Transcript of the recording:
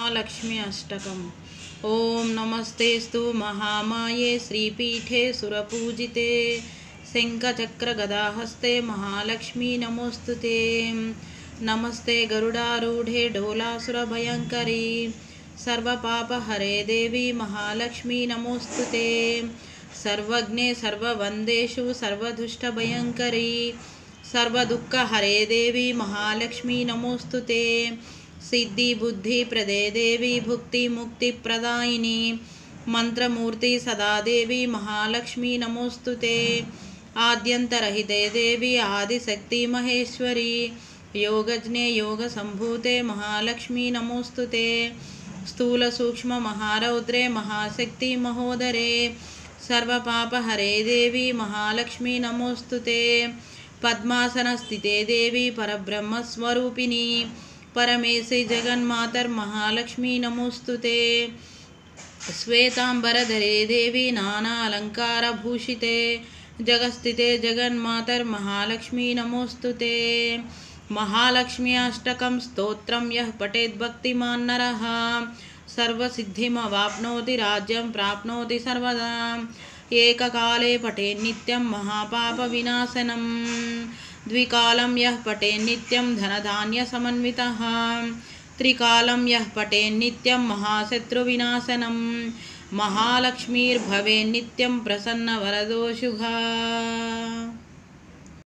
महालक्ष्मी अष्टकम् ॐ नमस्तेस्तु महामाये श्रीपीठे सुरपूजिते शङ्खचक्रगदाहस्ते महालक्ष्मी नमोऽस्तु ते नमस्ते गरुडारूढे ढोलासुरभयङ्करी सर्वपापहरे देवी महालक्ष्मी नमोऽस्तु ते सर्वज्ञे सर्ववन्देषु सर्वदुष्टभयङ्करी सर्वदुःखहरे देवी महालक्ष्मी नमोऽस्तु ते सिद्धिबुद्धिप्रदे देवी भुक्तिमुक्तिप्रदायिनी मन्त्रमूर्ति सदा देवी महालक्ष्मी नमोऽस्तु ते आद्यन्तरहिते देवी आदिशक्ति महेश्वरी योगज्ञे योगसम्भूते महालक्ष्मी नमोऽस्तु ते स्थूलसूक्ष्ममहारौद्रे महाशक्ति महोदरे सर्वपापहरे देवी महालक्ष्मी नमोऽस्तु ते पद्मासनस्थिते देवी परब्रह्मस्वरूपिणी परमेशि जगन्मातर्महालक्ष्मी नमोऽस्तु ते श्वेताम्बरधरे देवी नानालङ्कारभूषिते जगस्थिते जगन्मातर्महालक्ष्मी नमोऽस्तु ते महालक्ष्मी अष्टकं स्तोत्रं यः पठेद्भक्तिमान् नरः सर्वसिद्धिमवाप्नोति राज्यं प्राप्नोति सर्वदा एककाले पठेन्नित्यं महापापविनाशनं द्विकालं यः पठेन्नित्यं धनधान्यसमन्वितः त्रिकालं यः पठेन्नित्यं महाशत्रुविनाशनं महालक्ष्मीर्भवेन्नित्यं प्रसन्नवरदो शुभा